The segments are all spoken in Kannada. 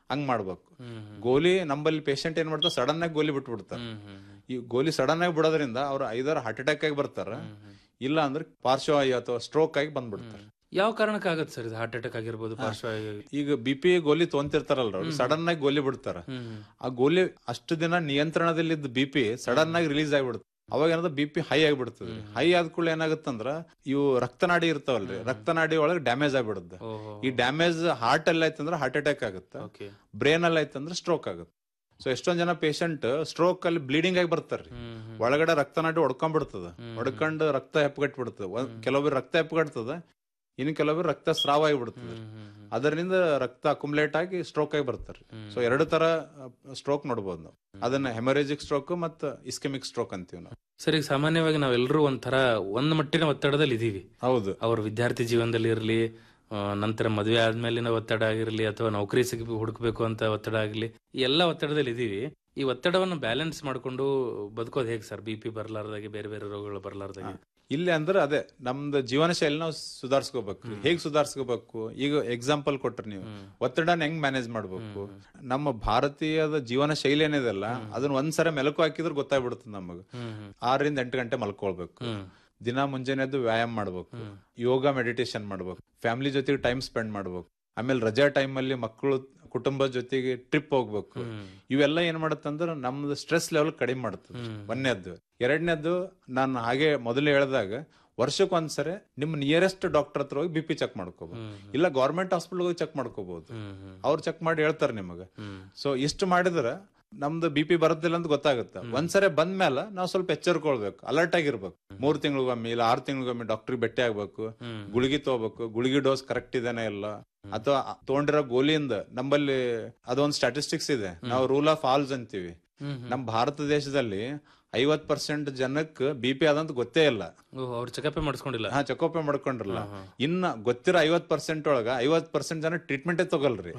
ಹಂಗ್ ಮಾಡ್ಬೇಕು ಗೋಲಿ ನಂಬಲ್ಲಿ ಪೇಷಂಟ್ ಏನ್ ಮಾಡ್ತಾರೆ ಸಡನ್ ಆಗಿ ಗೋಲಿ ಬಿಟ್ಬಿಡ್ತಾರೆ ಈ ಗೋಲಿ ಸಡನ್ ಆಗಿ ಬಿಡೋದ್ರಿಂದ ಅವ್ರು ಐದಾರ ಹಾರ್ಟ್ ಅಟ್ಯಾಕ್ ಆಗಿ ಬರ್ತಾರ ಇಲ್ಲ ಅಂದ್ರೆ ಪಾರ್ಶ್ವವಾಯು ಅಥವಾ ಸ್ಟ್ರೋಕ್ ಆಗಿ ಬಂದ್ಬಿಡ್ತಾರೆ ಯಾವ ಕಾರಣಕ್ಕಾಗತ್ತೆ ಸರ್ ಇದು ಹಾರ್ಟ್ ಅಟ್ಯಾಕ್ ಆಗಿರ್ಬೋದು ಪಾರ್ಶ್ವ ಈಗ ಬಿ ಪಿ ಗೋಲಿ ತೊಂತಿರ್ತಾರಲ್ರ ಅವ್ರು ಸಡನ್ ಆಗಿ ಗೋಲಿ ಬಿಡ್ತಾರ ಆ ಗೋಲಿ ಅಷ್ಟು ದಿನ ನಿಯಂತ್ರಣದಲ್ಲಿದ್ದ ಬಿ ಪಿ ಸಡನ್ ಆಗಿ ರಿಲೀಸ್ ಆಗಿಬಿಡುತ್ತೆ ಅವಾಗ ಏನಾದ್ರು ಬಿ ಪಿ ಹೈ ಆಗಿಬಿಡ್ತದೆ ಹೈ ಆದ ಕೂಡಲೇ ಏನಾಗುತ್ತಂದ್ರ ಇವು ರಕ್ತನಾಡಿ ಇರ್ತಾವಲ್ರಿ ರಕ್ತನಾಡಿ ಒಳಗೆ ಡ್ಯಾಮೇಜ್ ಆಗ್ಬಿಡುತ್ತೆ ಈ ಡ್ಯಾಮೇಜ್ ಹಾರ್ಟ್ ಅಲ್ಲಿ ಆಯ್ತಂದ್ರೆ ಹಾರ್ಟ್ ಅಟ್ಯಾಕ್ ಆಗುತ್ತೆ ಬ್ರೇನ್ ಅಲ್ಲಿ ಆಯ್ತಂದ್ರೆ ಸ್ಟ್ರೋಕ್ ಆಗುತ್ತೆ ಸೊ ಎಷ್ಟೊಂದ್ ಜನ ಪೇಷಂಟ್ ಸ್ಟ್ರೋಕ್ ಅಲ್ಲಿ ಬ್ಲೀಡಿಂಗ್ ಆಗಿ ಬರ್ತಾರ್ರಿ ಒಳಗಡೆ ರಕ್ತನಾಡಿ ಹೊಡ್ಕೊಂಡ್ಬಿಡ್ತದ ಹೊಡ್ಕೊಂಡು ರಕ್ತ ಹೆಪ್ಪಗಟ್ಬಿಡ್ತದ ಕೆಲವೊಬ್ರು ರಕ್ತ ಹೆಪ್ಪಗಟ್ತದ ಇನ್ನು ಕೆಲವೊಬ್ರು ರಕ್ತ ಸ್ರಾವ ಆಗಿಬಿಡ್ತದೆ ಅದರಿಂದ ರಕ್ತ ಅಕುಮುಲೇಟ್ ಆಗಿ ಸ್ಟ್ರೋಕ್ ಆಗಿ ಬರ್ತಾರೆ ಸೊ ಎರಡು ತರ ಸ್ಟ್ರೋಕ್ ನೋಡ್ಬೋದು ನಾವು ಅದನ್ನ ಹೆಮರೇಜಿಕ್ ಸ್ಟ್ರೋಕ್ ಮತ್ತು ಇಸ್ಕೆಮಿಕ್ ಸ್ಟ್ರೋಕ್ ಅಂತೀವಿ ನಾವು ಸರ್ ಈಗ ಸಾಮಾನ್ಯವಾಗಿ ನಾವೆಲ್ಲರೂ ಒಂಥರ ಒಂದ್ ಮಟ್ಟಿನ ಒತ್ತಡದಲ್ಲಿ ಇದೀವಿ ಹೌದು ಅವ್ರ ವಿದ್ಯಾರ್ಥಿ ಜೀವನದಲ್ಲಿ ಇರಲಿ ನಂತರ ಮದುವೆ ಆದ್ಮೇಲಿನ ಒತ್ತಡ ಆಗಿರ್ಲಿ ಅಥವಾ ನೌಕರಿ ಸಿಗ ಹುಡುಕ್ಬೇಕು ಅಂತ ಒತ್ತಡ ಆಗಲಿ ಈ ಎಲ್ಲ ಒತ್ತಡದಲ್ಲಿ ಇದೀವಿ ಈ ಒತ್ತಡವನ್ನು ಬ್ಯಾಲೆನ್ಸ್ ಮಾಡ್ಕೊಂಡು ಬದುಕೋದು ಹೇಗೆ ಸರ್ ಬಿ ಪಿ ಬರ್ಲಾರ್ದಾಗೆ ಬೇರೆ ಬೇರೆ ರೋಗಗಳು ಬರ್ಲಾರ್ದಾಗೆ ಇಲ್ಲಿ ಅಂದ್ರೆ ಅದೇ ನಮ್ದು ಜೀವನ ಶೈಲಿ ನಾವು ಸುಧಾರಿಸ್ಕೋಬೇಕು ಹೇಗ್ ಸುಧಾರಿಸ್ಕೋಬೇಕು ಈಗ ಎಕ್ಸಾಂಪಲ್ ಕೊಟ್ರಿ ನೀವು ಒತ್ತಡನ ಹೆಂಗ್ ಮ್ಯಾನೇಜ್ ಮಾಡ್ಬೇಕು ನಮ್ಮ ಭಾರತೀಯದ ಜೀವನ ಶೈಲಿ ಏನಿದೆಲ್ಲ ಅದನ್ನ ಒಂದ್ಸಲ ಮೆಲಕು ಹಾಕಿದ್ರೆ ಗೊತ್ತಾಗ್ಬಿಡುತ್ತೆ ನಮಗ ಆರರಿಂದ ಎಂಟು ಗಂಟೆ ಮಲ್ಕೊಳ್ಬೇಕು ದಿನ ಮುಂಜಾನೆ ಎದ್ದು ವ್ಯಾಯಾಮ ಮಾಡ್ಬೇಕು ಯೋಗ ಮೆಡಿಟೇಷನ್ ಮಾಡ್ಬೇಕು ಫ್ಯಾಮಿಲಿ ಜೊತೆಗೆ ಟೈಮ್ ಸ್ಪೆಂಡ್ ಮಾಡ್ಬೇಕು ಆಮೇಲೆ ರಜಾ ಟೈಮ್ ಅಲ್ಲಿ ಮಕ್ಕಳು ಕುಟುಂಬದ ಜೊತೆಗೆ ಟ್ರಿಪ್ ಹೋಗ್ಬೇಕು ಇವೆಲ್ಲ ಏನ್ ಮಾಡತ್ತಂದ್ರೆ ನಮ್ದು ಸ್ಟ್ರೆಸ್ ಲೆವೆಲ್ ಕಡಿಮೆ ಮಾಡುತ್ತೆ ಒಂದನೇದ್ದು ಎರಡನೇದ್ದು ನಾನು ಹಾಗೆ ಮೊದಲು ಹೇಳ್ದಾಗ ವರ್ಷಕ್ಕೆ ಒಂದ್ಸರಿ ನಿಮ್ ನಿಯರೆಸ್ಟ್ ಡಾಕ್ಟರ್ ಹತ್ರ ಹೋಗಿ ಬಿ ಪಿ ಚೆಕ್ ಮಾಡ್ಕೋಬಹುದು ಇಲ್ಲ ಗೌರ್ಮೆಂಟ್ ಹಾಸ್ಪಿಟಲ್ ಹೋಗಿ ಚೆಕ್ ಮಾಡ್ಕೋಬಹುದು ಅವ್ರು ಚೆಕ್ ಮಾಡಿ ಹೇಳ್ತಾರೆ ನಿಮಗೆ ಸೊ ಇಷ್ಟು ಮಾಡಿದ್ರೆ ನಮ್ದು ಬಿ ಪಿ ಬರುತ್ತಿಲ್ಲ ಅಂತ ಗೊತ್ತಾಗುತ್ತೆ ಒಂದ್ಸರಿ ಬಂದ್ಮೇಲೆ ನಾವು ಸ್ವಲ್ಪ ಎಚ್ಚರಿಕೊಳ್ಬೇಕು ಅಲರ್ಟ್ ಆಗಿರ್ಬೇಕು ಮೂರ್ ತಿಂಗಳಿಗೊಮ್ಮೆ ಇಲ್ಲ ಆರ್ ತಿಂಗಳಿಗೊಮ್ಮೆ ಡಾಕ್ಟರ್ ಭೇಟಿ ಆಗ್ಬೇಕು ಗುಳಿಗೆ ತಗೋಬೇಕು ಗುಳಿಗೆ ಡೋಸ್ ಕರೆಕ್ಟ್ ಇದೇನೆ ಇಲ್ಲ ಅಥವಾ ತಗೊಂಡಿರೋ ಗೋಲಿಯಿಂದ ನಮ್ಮಲ್ಲಿ ಅದೊಂದು ಸ್ಟಾಟಿಸ್ಟಿಕ್ಸ್ ಇದೆ ನಾವು ರೂಲ್ ಆಫ್ ಆಲ್ಸ್ ಅಂತೀವಿ ನಮ್ ಭಾರತ ದೇಶದಲ್ಲಿ ಐವತ್ ಪರ್ಸೆಂಟ್ ಜನಕ್ಕೆ ಬಿ ಪಿ ಅದಂತ ಗೊತ್ತೇ ಇಲ್ಲ ಅವ್ರು ಚೆಕಪ್ ಮಾಡಿಸ್ಕೊಂಡಿಲ್ಲ ಹಾ ಚೆಕಪ್ ಮಾಡ್ಕೊಂಡ್ರಲ್ಲ ಇನ್ನ ಗೊತ್ತಿರೋ ಐವತ್ ಪರ್ಸೆಂಟ್ ಒಳಗ ಐವತ್ ಪರ್ಸೆಂಟ್ ಜನ ಟ್ರೀಟ್ಮೆಂಟೇ ತಗೊಲ್ರಿ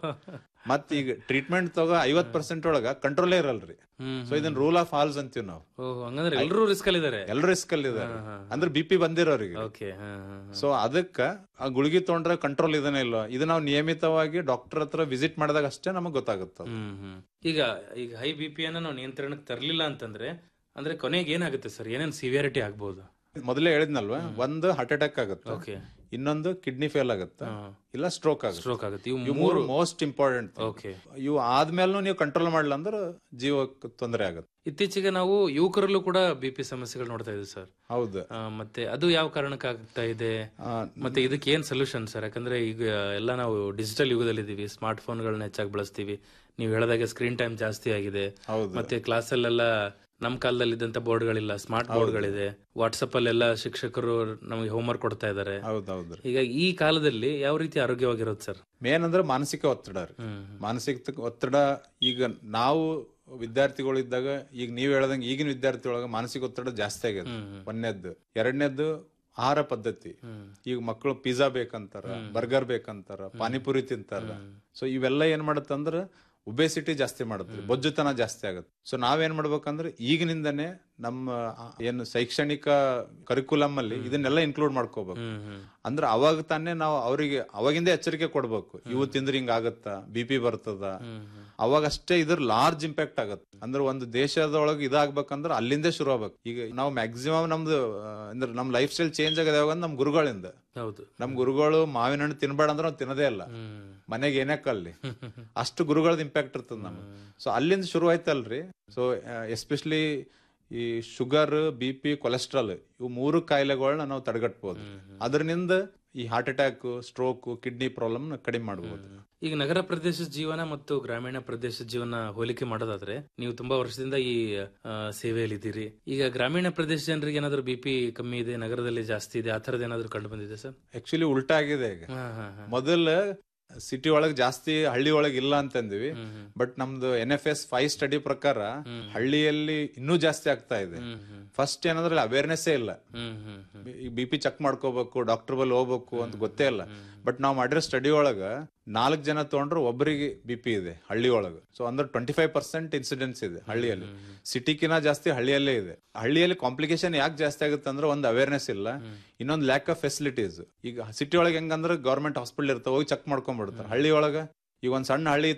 ಮತ್ ಈಗ ಟ್ರೀಟ್ಮೆಂಟ್ ತಗೋ ಐವತ್ ಪರ್ಸೆಂಟ್ ಒಳಗ ಕಂಟ್ರೋಲೇ ಇರಲ್ರಿ ಸೊ ಇದನ್ನ ರೂಲ್ ಆಫ್ ಆಲ್ಸ್ ಅಂತೀವಿ ನಾವು ಓಹ್ ಹಂಗಂದ್ರೆ ಎಲ್ಲರೂ ರಿಸ್ಕ್ ಅಲ್ಲಿ ಇದಾರೆ ಎಲ್ಲರೂ ರಿಸ್ಕ್ ಅಲ್ಲಿ ಇದಾರೆ ಅಂದ್ರೆ ಬಿ ಪಿ ಬಂದಿರೋರಿಗೆ ಓಕೆ ಸೊ ಅದಕ್ಕ ಆ ಗುಳಿಗೆ ತೊಗೊಂಡ್ರೆ ಕಂಟ್ರೋಲ್ ಇದನ್ನ ಇಲ್ಲ ಇದು ನಾವು ನಿಯಮಿತವಾಗಿ ಡಾಕ್ಟರ್ ಹತ್ರ ವಿಸಿಟ್ ಮಾಡಿದಾಗ ಅಷ್ಟೇ ನಮಗ್ ಗೊತ್ತಾಗುತ್ತೆ ಅದು. ಈಗ ಈಗ ಹೈ ಬಿ ಪಿ ಅನ್ನ ನಾವು ನಿಯಂತ್ರಣಕ್ಕೆ ತರಲಿಲ್ಲ ಅಂತಂದ್ರೆ ಅಂದ್ರೆ ಕೊನೆಗೆ ಏನಾಗುತ್ತೆ ಸರ್ ಏನೇನ್ ಸಿವಿಯಾರಿಟಿ ಆಗ್ಬಹುದು ಮೊದಲೇ ಹೇಳಿದ್ನಲ್ವಾ ಒಂದು ಹಾರ್ಟ್ ಅಟ್ಯಾಕ್ ಆಗುತ್ತೆ ಓಕೆ ಇನ್ನೊಂದು ಕಿಡ್ನಿ ಫೇಲ್ ಆಗುತ್ತೆ ಇಲ್ಲ ಸ್ಟ್ರೋಕ್ ಆಗುತ್ತೆ ಸ್ಟ್ರೋಕ್ ಆಗುತ್ತೆ ಇವು ಇವು ಮೂರು ಮೋಸ್ಟ್ ಇಂಪಾರ್ಟೆಂಟ್ ಓಕೆ ಇವು ಆದ್ಮೇಲೂ ನೀವು ಕಂಟ್ರೋಲ್ ಮಾಡಲ್ಲ ಅಂದ್ರೆ ಜೀವಕ್ಕೆ ತೊಂದರೆ ಆಗುತ್ತೆ ಇತ್ತೀಚೆಗೆ ನಾವು ಯುವಕರಲ್ಲೂ ಕೂಡ ಬಿ ಪಿ ಸಮಸ್ಯೆಗಳು ನೋಡ್ತಾ ಇದ್ದೀವಿ ಸರ್ ಹೌದು ಆ, ಮತ್ತೆ ಅದು ಯಾವ ಕಾರಣಕ್ಕೆ ಆಗ್ತಾ ಇದೆ ಮತ್ತೆ ಇದಕ್ಕೆ ಏನ್ ಸೊಲ್ಯೂಷನ್ ಸರ್ ಯಾಕಂದ್ರೆ ಈಗ ಎಲ್ಲ ನಾವು ಡಿಜಿಟಲ್ ಯುಗದಲ್ಲಿ ಇದೀವಿ ಸ್ಮಾರ್ಟ್ ಫೋನ್ಗಳನ್ನ ಹೆಚ್ಚಾಗಿ ಬಳಸ್ತೀವಿ ನೀವು ಹೇಳದಾಗೆ ಸ್ಕ್ರೀನ್ ಟೈಮ್ ಜಾಸ್ತಿ ಆಗಿದೆ ಹೌದು. ಮತ್ತೆ ಕ್ಲಾಸಲ್ಲೆಲ್ಲ ನಮ್ ಕಾಲದಲ್ಲಿ ಇದ್ದಂತ ಬೋರ್ಡ್ಗಳಿಲ್ಲ ಸ್ಮಾರ್ಟ್ ಬೋರ್ಡ್ಗಳಿದೆ ವಾಟ್ಸಪ್ ಅಲ್ಲೆಲ್ಲ ಶಿಕ್ಷಕರು ನಮಗೆ ಹೋಮ್ವರ್ಕ್ ಕೊಡ್ತಾ ಇದ್ದಾರೆ ಹೌದೌದು ಈಗ ಈ ಕಾಲದಲ್ಲಿ ಯಾವ ರೀತಿ ಆರೋಗ್ಯವಾಗಿರೋದು ಸರ್ ಮೇನ್ ಅಂದ್ರೆ ಮಾನಸಿಕ ಒತ್ತಡ ರೀ ಮಾನಸಿಕ ಒತ್ತಡ ಈಗ ನಾವು ವಿದ್ಯಾರ್ಥಿಗಳು ಇದ್ದಾಗ ಈಗ ನೀವ್ ಹೇಳ್ದಂಗೆ ಈಗಿನ ವಿದ್ಯಾರ್ಥಿ ಒಳಗ ಮಾನಸಿಕ ಒತ್ತಡ ಜಾಸ್ತಿ ಆಗ್ಯದ ಒಂದನೇದ್ದು ಎರಡನೇದ್ದು ಆಹಾರ ಪದ್ಧತಿ ಈಗ ಮಕ್ಕಳು ಪಿಜ್ಜಾ ಬೇಕಂತಾರ ಬರ್ಗರ್ ಬೇಕಂತಾರ ಪಾನಿಪುರಿ ತಿಂತಾರ ಸೊ ಇವೆಲ್ಲ ಏನ್ ಮಾಡತ್ತಂದ್ರ ಒಬೆಸಿಟಿ ಜಾಸ್ತಿ ಮಾಡುತ್ತೆ ಬೊಜ್ಜುತನ ಜಾಸ್ತಿ ಆಗುತ್ತೆ ಸೊ ನಾವೇನ್ ಮಾಡ್ಬೇಕಂದ್ರೆ ಈಗಿನಿಂದನೇ ನಮ್ಮ ಆ, ಏನು ಶೈಕ್ಷಣಿಕ ಕರಿಕ್ಯುಲಮ್ ಅಲ್ಲಿ ಇದನ್ನೆಲ್ಲ ಇನ್ಕ್ಲೂಡ್ ಮಾಡ್ಕೋಬೇಕು ಅಂದ್ರೆ ಅವಾಗ ತಾನೇ ನಾವು ಅವರಿಗೆ ಅವಾಗಿಂದ ಎಚ್ಚರಿಕೆ ಕೊಡ್ಬೇಕು ಇವು ತಿಂದ್ರೆ ಹಿಂಗ ಆಗತ್ತ ಬಿ ಪಿ ಬರ್ತದ ಅವಾಗ ಅಷ್ಟೇ ಇದ್ರ ಲಾರ್ಜ್ ಇಂಪ್ಯಾಕ್ಟ್ ಆಗತ್ತೆ ಅಂದ್ರೆ ಒಂದು ದೇಶದೊಳಗೆ ಇದಾಗ್ಬೇಕಂದ್ರೆ ಅಲ್ಲಿಂದ ಶುರು ಆಗ್ಬೇಕು ಈಗ ನಾವು ಮ್ಯಾಕ್ಸಿಮಮ್ ನಮ್ದು ಆ, ಅಂದ್ರೆ ನಮ್ ಲೈಫ್ ಸ್ಟೈಲ್ ಚೇಂಜ್ ಆಗದ ಯಾವಾಗ ನಮ್ ಗುರುಗಳಿಂದ ಹೌದು ನಮ್ ಗುರುಗಳು ಮಾವಿನ ಹಣ್ಣು ತಿನ್ಬೇಡ ಅಂದ್ರೆ ನಾವು ತಿನ್ನದೇ ಇಲ್ಲ ಮನೆಗೆ ಏನೇ ಕಲ್ಲಿ ಅಷ್ಟು ಗುರುಗಳದ ಇಂಪ್ಯಾಕ್ಟ್ ಇರ್ತದ ನಮ್ಗೆ ಸೊ ಅಲ್ಲಿಂದ ಶುರು ಆಯ್ತಲ್ರಿ ಸೊ ಎಸ್ಪೆಷಲಿ ಈ ಶುಗರ್ ಬಿ ಪಿ ಕೊಲೆಸ್ಟ್ರಾಲ್ ಇವು ಮೂರು ಕಾಯಿಲೆಗಳನ್ನ ನಾವು ತಡೆಗಟ್ಬೋದು ಅದರಿಂದ ಈ heart attack stroke kidney problem ಕಡಿಮೆ ಮಾಡಬಹುದು ಈಗ ನಗರ ಪ್ರದೇಶದ ಜೀವನ ಮತ್ತು ಗ್ರಾಮೀಣ ಪ್ರದೇಶದ ಜೀವನ ಹೋಲಿಕೆ ಮಾಡೋದಾದ್ರೆ ನೀವು ತುಂಬಾ ವರ್ಷದಿಂದ ಈ ಆ, ಸೇವೆಯಲ್ಲಿ ಇದ್ದೀರಿ ಈಗ ಗ್ರಾಮೀಣ ಪ್ರದೇಶ ಜನರಿಗೆ ಏನಾದ್ರು ಬಿ ಪಿ ಕಮ್ಮಿ ಇದೆ ನಗರದಲ್ಲಿ ಜಾಸ್ತಿ ಇದೆ ಆ ತರದ್ ಏನಾದ್ರು ಕಂಡು ಬಂದಿದೆ ಸರ್ ಆಕ್ಚುಲಿ ಉಲ್ಟಾ ಆಗಿದೆ ಈಗ ಹಾ, ಹಾ, ಹಾ. ಮೊದಲ ಸಿಟಿ ಒಳಗ್ ಜಾಸ್ತಿ ಹಳ್ಳಿ ಒಳಗ್ ಇಲ್ಲ ಅಂತಂದಿವಿ ಬಟ್ ನಮ್ದು N F S five study ಪ್ರಕಾರ ಹಳ್ಳಿಯಲ್ಲಿ ಇನ್ನೂ ಜಾಸ್ತಿ ಆಗ್ತಾ ಇದೆ ಫಸ್ಟ್ ಏನಂದ್ರೆ ಅವೇರ್ನೆಸ್ ಇಲ್ಲ ಹ್ಮ್ ಹ್ಮ್ ಹ್ಮ್ ಬಿ ಪಿ ಚೆಕ್ ಮಾಡ್ಕೋಬೇಕು ಡಾಕ್ಟರ್ ಬಲ್ಲಿ ಹೋಗ್ಬೇಕು ಅಂತ ಗೊತ್ತೇ ಇಲ್ಲ ಬಟ್ ನಾವ್ ಮಾಡಿರೋ ಸ್ಟಡಿ ಒಳಗ ನಾಲ್ಕ್ ಜನ ತಗೊಂಡ್ರೆ ಒಬ್ಬರಿಗೆ ಬಿ ಪಿ ಇದೆ ಹಳ್ಳಿ ಒಳಗ ಸೊ ಅಂದ್ರೆ ಟ್ವೆಂಟಿ ಫೈವ್ ಪರ್ಸೆಂಟ್ ಇನ್ಸಿಡೆನ್ಸ್ ಇದೆ ಹಳ್ಳಿಯಲ್ಲಿ ಸಿಟಿಕಿನ ಜಾಸ್ತಿ ಹಳ್ಳಿಯಲ್ಲೇ ಇದೆ ಹಳ್ಳಿಯಲ್ಲಿ ಕಾಂಪ್ಲಿಕೇಶನ್ ಯಾಕೆ ಜಾಸ್ತಿ ಆಗುತ್ತೆ ಅಂದ್ರೆ ಒಂದು ಅವೇರ್ನೆಸ್ ಇಲ್ಲ ಇನ್ನೊಂದು ಲ್ಯಾಕ್ ಆಫ್ ಫೆಸಿಲಿಟೀಸ್ ಈಗ ಸಿಟಿ ಒಳಗೆ ಹೆಂಗಂದ್ರೆ ಗೌರ್ಮೆಂಟ್ ಹಾಸ್ಪಿಟಲ್ ಇರ್ತಾವ ಹೋಗಿ ಚೆಕ್ ಮಾಡ್ಕೊಂಡ್ಬಿಡ್ತಾರೆ ಹಳ್ಳಿ ಒಳಗ ಈಗ ಒಂದ್ ಸಣ್ಣ ಹಳ್ಳಿ